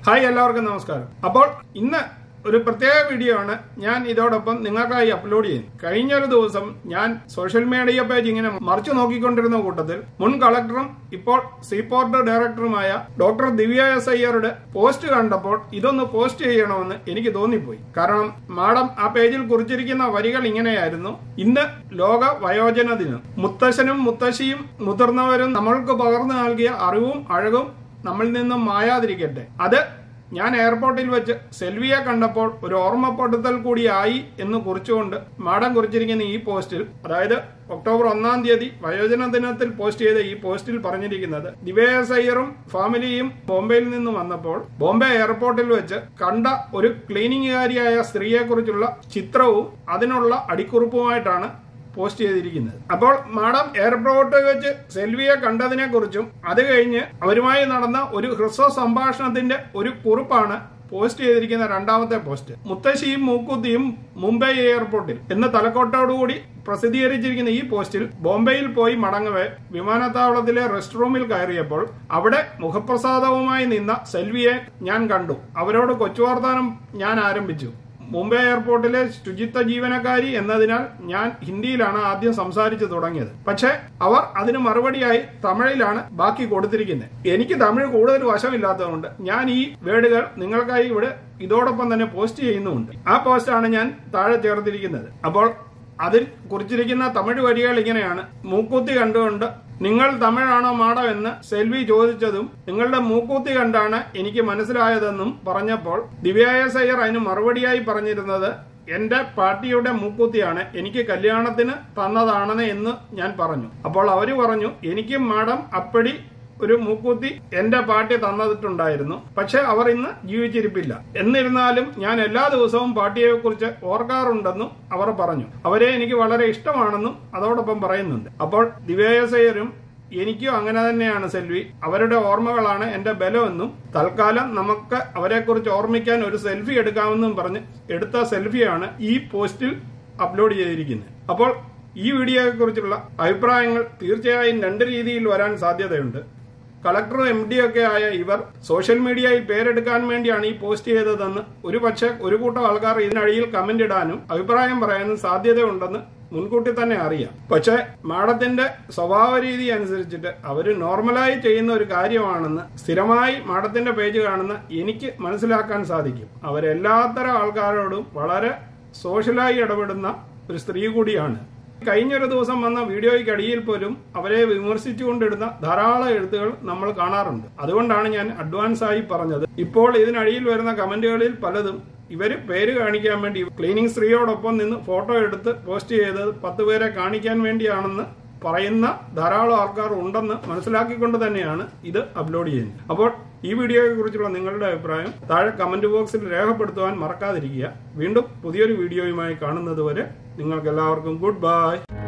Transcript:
hi എല്ലാവർക്കും നമസ്കാരം അപ്പോൾ ഇന്ന് ഒരു പ്രത്യേക വീഡിയോ ആണ് ഞാൻ ഇതോടൊപ്പം നിങ്ങൾക്കായി അപ്ലോഡ് ചെയ്യുന്നത് കഴിഞ്ഞ ഒരു ദിവസം ഞാൻ സോഷ്യൽ മീഡിയ പേജ് ഇങ്ങനെ മറിച്ചു നോക്കിക്കൊണ്ടിരുന്ന കൂട്ടത്തിൽ മുൻ കളക്ടറും ഇപ്പോൾ സീപോർട്ട് ഡയറക്ടറുമായ ഡോക്ടർ ദിവ്യ എസ് അയ്യറുടെ പോസ്റ്റ് കണ്ടപ്പോൾ ഇതൊന്ന് പോസ്റ്റ് ചെയ്യണമെന്ന് എനിക്ക് തോന്നിപ്പോയി കാരണം മാഡം ആ പേജിൽ കുറിച്ചിരിക്കുന്ന വരികൾ ഇങ്ങനെയായിരുന്നു ഇന്ന് ലോക വയോജന ദിനം മുത്തശ്ശനും മുത്തശ്ശിയും മുതിർന്നവരും നമ്മൾക്ക് പകർന്നു നൽകിയ അറിവും അഴകും നമ്മളിൽ നിന്നും മായാതിരിക്കട്ടെ അത് ഞാൻ എയർപോർട്ടിൽ വെച്ച് സെൽവിയെ കണ്ടപ്പോൾ ഒരു ഓർമ്മപ്പെടുത്തൽ കൂടിയായി എന്ന് കുറിച്ചുകൊണ്ട് മാഡം കുറിച്ചിരിക്കുന്ന ഈ പോസ്റ്റിൽ അതായത് ഒക്ടോബർ ഒന്നാം തീയതി വയോജന ദിനത്തിൽ പോസ്റ്റ് ചെയ്ത ഈ പോസ്റ്റിൽ പറഞ്ഞിരിക്കുന്നത് ദിവ്യസ് അയ്യറും ഫാമിലിയും ബോംബെയിൽ നിന്ന് വന്നപ്പോൾ ബോംബെ എയർപോർട്ടിൽ വെച്ച് കണ്ട ഒരു ക്ലീനിങ്ങുകാരിയായ സ്ത്രീയെക്കുറിച്ചുള്ള ചിത്രവും അതിനുള്ള അടിക്കുറിപ്പുമായിട്ടാണ് പോസ്റ്റ് ചെയ്തിരിക്കുന്നത് അപ്പോൾ മാഡം എയർപോർട്ടിൽ വെച്ച് സെൽവിയെ കണ്ടതിനെ കുറിച്ചും അത് കഴിഞ്ഞ് അവരുമായി നടന്ന ഒരു ഹ്രസ്വ സംഭാഷണത്തിന്റെ ഒരു കുറിപ്പാണ് പോസ്റ്റ് ചെയ്തിരിക്കുന്ന രണ്ടാമത്തെ പോസ്റ്റ് മുത്തശ്ശിയും മൂക്കുത്തിയും മുംബൈ എയർപോർട്ടിൽ എന്ന തലക്കോട്ടോടുകൂടി പ്രസിദ്ധീകരിച്ചിരിക്കുന്ന ഈ പോസ്റ്റിൽ ബോംബെയിൽ പോയി മടങ്ങവെ വിമാനത്താവളത്തിലെ റെസ്റ്റ് റൂമിൽ കയറിയപ്പോൾ അവിടെ മുഖപ്രസാദവുമായി നിന്ന സെൽവിയെ ഞാൻ കണ്ടു അവരോട് കൊച്ചുവർത്താനം ഞാൻ ആരംഭിച്ചു മുംബൈ എയർപോർട്ടിലെ ശുചിത്വ ജീവനക്കാരി എന്നതിനാൽ ഞാൻ ഹിന്ദിയിലാണ് ആദ്യം സംസാരിച്ചു തുടങ്ങിയത് പക്ഷേ അവർ അതിന് മറുപടിയായി തമിഴിലാണ് ബാക്കി കൊടുത്തിരിക്കുന്നത് എനിക്ക് തമിഴ് കൂടുതൽ വശമില്ലാത്തതുകൊണ്ട് ഞാൻ ഈ വേർഡുകൾ നിങ്ങൾക്കായി ഇവിടെ ഇതോടൊപ്പം തന്നെ പോസ്റ്റ് ചെയ്യുന്നുമുണ്ട് ആ പോസ്റ്റാണ് ഞാൻ താഴെ ചേർത്തിരിക്കുന്നത് അപ്പോൾ അതിൽ കുറിച്ചിരിക്കുന്ന തമിഴ് വരികൾ ഇങ്ങനെയാണ് മൂക്കുത്തി കണ്ടുകൊണ്ട് നിങ്ങൾ തമിഴാണോ മാഡം എന്ന് സെൽവി ചോദിച്ചതും നിങ്ങളുടെ മൂക്കൂത്തി കണ്ടാണ് എനിക്ക് മനസ്സിലായതെന്നും പറഞ്ഞപ്പോൾ ദിവ്യായ സയ്യർ അതിന് മറുപടിയായി പറഞ്ഞിരുന്നത് എന്റെ പാർട്ടിയുടെ മൂക്കൂത്തിയാണ് എനിക്ക് കല്യാണത്തിന് തന്നതാണെന്ന് എന്ന് ഞാൻ പറഞ്ഞു അപ്പോൾ അവര് പറഞ്ഞു എനിക്കും മാഡം അപ്പടി ഒരു മൂക്കൂത്തി എന്റെ പാർട്ടി തന്നിട്ടുണ്ടായിരുന്നു പക്ഷെ അവർ ഇന്ന് ജീവിച്ചിരിപ്പില്ല എന്നിരുന്നാലും ഞാൻ എല്ലാ ദിവസവും പാർട്ടിയെ കുറിച്ച് ഓർക്കാറുണ്ടെന്നും അവർ പറഞ്ഞു അവരെ എനിക്ക് വളരെ ഇഷ്ടമാണെന്നും അതോടൊപ്പം പറയുന്നുണ്ട് അപ്പോൾ ദിവ്യസയരും എനിക്കും അങ്ങനെ തന്നെയാണ് സെൽവി അവരുടെ ഓർമ്മകളാണ് എന്റെ ബലമെന്നും തൽക്കാലം നമുക്ക് അവരെക്കുറിച്ച് ഓർമ്മിക്കാൻ ഒരു സെൽഫി എടുക്കാമെന്നും പറഞ്ഞ് എടുത്ത സെൽഫിയാണ് ഈ പോസ്റ്റിൽ അപ്ലോഡ് ചെയ്തിരിക്കുന്നത് അപ്പോൾ ഈ വീഡിയോയെ കുറിച്ചുള്ള അഭിപ്രായങ്ങൾ തീർച്ചയായും രണ്ട് രീതിയിൽ വരാൻ സാധ്യതയുണ്ട് കളക്ടറും എം ഡി ഒക്കെ ആയ ഇവർ സോഷ്യൽ മീഡിയയിൽ പേരെടുക്കാൻ വേണ്ടിയാണ് ഈ പോസ്റ്റ് ചെയ്തതെന്ന് ഒരു പക്ഷേ ഒരു കൂട്ടം ആൾക്കാർ ഇതിനടിയിൽ കമന്റ് ഇടാനും അഭിപ്രായം പറയാനും സാധ്യതയുണ്ടെന്ന് മുൻകൂട്ടി തന്നെ അറിയാം പക്ഷെ മാഡത്തിന്റെ സ്വഭാവ രീതി അനുസരിച്ചിട്ട് അവര് നോർമലായി ചെയ്യുന്ന ഒരു കാര്യമാണെന്ന് സ്ഥിരമായി മാഡത്തിന്റെ പേജ് കാണുന്ന എനിക്ക് മനസ്സിലാക്കാൻ സാധിക്കും അവരെല്ലാത്തരം ആൾക്കാരോടും വളരെ സോഷ്യലായി ഇടപെടുന്ന ഒരു സ്ത്രീ കൂടിയാണ് കഴിഞ്ഞൊരു ദിവസം വന്ന വീഡിയോയ്ക്ക് അടിയിൽ പോലും അവരെ വിമർശിച്ചുകൊണ്ടിടുന്ന ധാരാളം എഴുത്തുകൾ നമ്മൾ കാണാറുണ്ട് അതുകൊണ്ടാണ് ഞാൻ അഡ്വാൻസ് ആയി പറഞ്ഞത് ഇപ്പോൾ ഇതിനടിയിൽ വരുന്ന കമന്റുകളിൽ പലതും ഇവര് പേര് കാണിക്കാൻ വേണ്ടി ക്ലീനിങ് സ്ത്രീയോടൊപ്പം നിന്ന് ഫോട്ടോ എടുത്ത് പോസ്റ്റ് ചെയ്തത് പത്ത് പേരെ കാണിക്കാൻ വേണ്ടിയാണെന്ന് പറയുന്ന ധാരാളം ആൾക്കാർ ഉണ്ടെന്ന് മനസ്സിലാക്കിക്കൊണ്ട് തന്നെയാണ് ഇത് അപ്ലോഡ് ചെയ്യുന്നത് അപ്പോൾ ഈ വീഡിയോയെ കുറിച്ചുള്ള നിങ്ങളുടെ അഭിപ്രായം താഴെ കമന്റ് ബോക്സിൽ രേഖപ്പെടുത്തുവാൻ മറക്കാതിരിക്കുക വീണ്ടും പുതിയൊരു വീഡിയോയുമായി കാണുന്നത് വരെ നിങ്ങൾക്ക് എല്ലാവർക്കും ഗുഡ് ബൈ